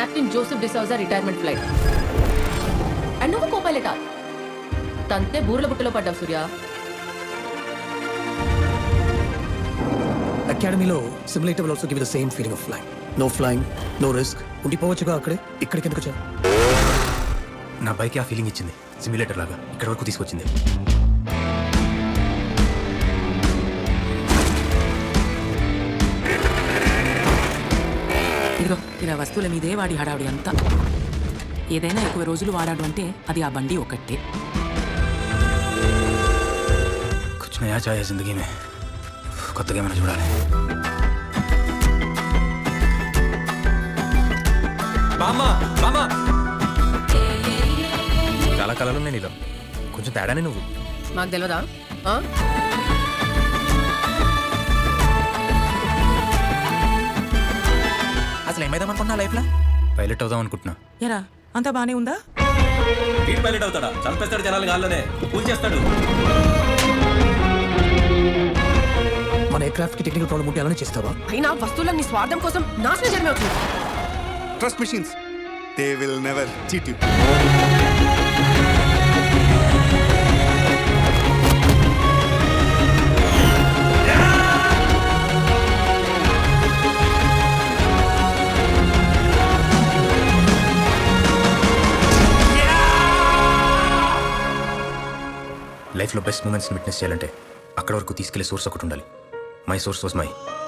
Captain Joseph D'Souza retirement flight and నువ్వు కో పైలటా తంతే బూర్ల బుట్టలో పడ్డావు సూర్య అకాడమీలో simulator will also give the same feeling of flying no flying no risk ఉండిపోవచ్చుగా అక్కడే ఇక్కడికి ఎందుకు వచ్చావు నా బైక్ ఆ ఫీలింగ్ ఇచ్చింది సిమ్యులేటర్ లాగా ఇక్కడ వరకు తీసుకొచ్చింది ఇదిగో ఇలా వస్తువుల మీదే వాడి హడావుడి అంతా ఏదైనా ఎక్కువ రోజులు వాడాడు అంటే అది ఆ బండి ఒకటే कुछ नया चाहिए जिंदगी में కొత్తగా ఏమైనా చూడాలి బామ్మ బామ్మ చాలా కళలు ఉన్నాయి నీలో కొంచెం తేడానే నువ్వు మాకు తెలియదా ఆ? అసలు ఏమైదాం అనుకుంటున్నా లైఫ్లో పైలట్ అవుదాం అనుకుంటున్నా ఎరా అంతా బానే ఉందా వీడ్ పైలట్ అవుతాడా చంపేస్తాడు జనాలు గాల్లోనే కూల్ చేస్తాడు మన ఎయిర్క్రాఫ్ట్ కి టెక్నికల్ ప్రాబ్లం ఉంటే అలానే చేస్తావా అయినా వస్తువులను నీ స్వార్థం కోసం నాశనం జన్మే అవుతుంది Trust machines. They will never cheat you. లైఫ్లో బెస్ట్ మూమెంట్స్ని విట్నెస్ చేయాలంటే అక్కడ వరకు తీసుకెళ్లే సోర్స్ ఒకటి ఉండాలి మై సోర్స్ వాజ్ మై